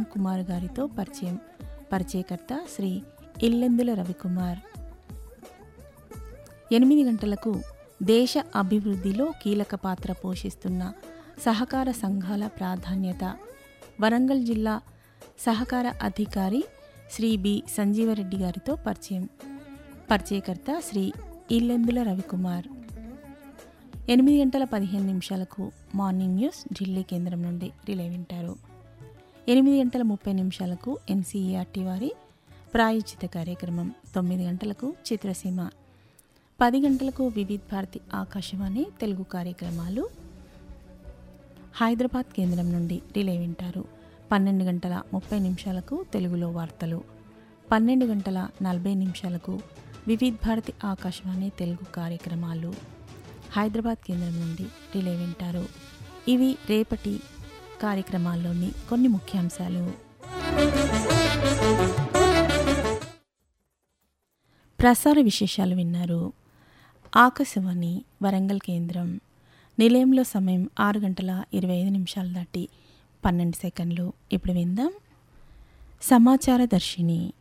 కుమార్ గారితో పరిచయం పరిచయకర్త శ్రీ ఇల్లెందుల రవికుమార్ ఎనిమిది గంటలకు దేశ అభివృద్ధిలో కీలక పాత్ర పోషిస్తున్న సహకార సంఘాల ప్రాధాన్యత వరంగల్ జిల్లా సహకార అధికారి శ్రీ బి సంజీవరెడ్డి గారితో పరిచయం పరిచయకర్త శ్రీ ఇల్లెందుల రవికుమార్ ఎనిమిది గంటల పదిహేను నిమిషాలకు మార్నింగ్ న్యూస్ ఢిల్లీ కేంద్రం నుండి రిలే వింటారు ఎనిమిది గంటల ముప్పై నిమిషాలకు ఎన్సీఈఆర్టీ వారి ప్రాయోజిత కార్యక్రమం తొమ్మిది గంటలకు చిత్రసీమ పది గంటలకు వివిధ్ భారతి ఆకాశవాణి తెలుగు కార్యక్రమాలు హైదరాబాద్ కేంద్రం నుండి రిలే వింటారు పన్నెండు గంటల ముప్పై నిమిషాలకు తెలుగులో వార్తలు పన్నెండు గంటల నలభై నిమిషాలకు వివిధ్ భారతి ఆకాశవాణి తెలుగు కార్యక్రమాలు హైదరాబాద్ కేంద్రం నుండి రిలే వింటారు ఇవి రేపటి కార్యక్రమాల్లోని కొన్ని ముఖ్యాంశాలు ప్రసార విశేషాలు విన్నారు ఆకాశవాణి వరంగల్ కేంద్రం నిలయంలో సమయం ఆరు గంటల ఇరవై ఐదు నిమిషాలు దాటి పన్నెండు సెకండ్లు ఇప్పుడు విందాం సమాచార దర్శిని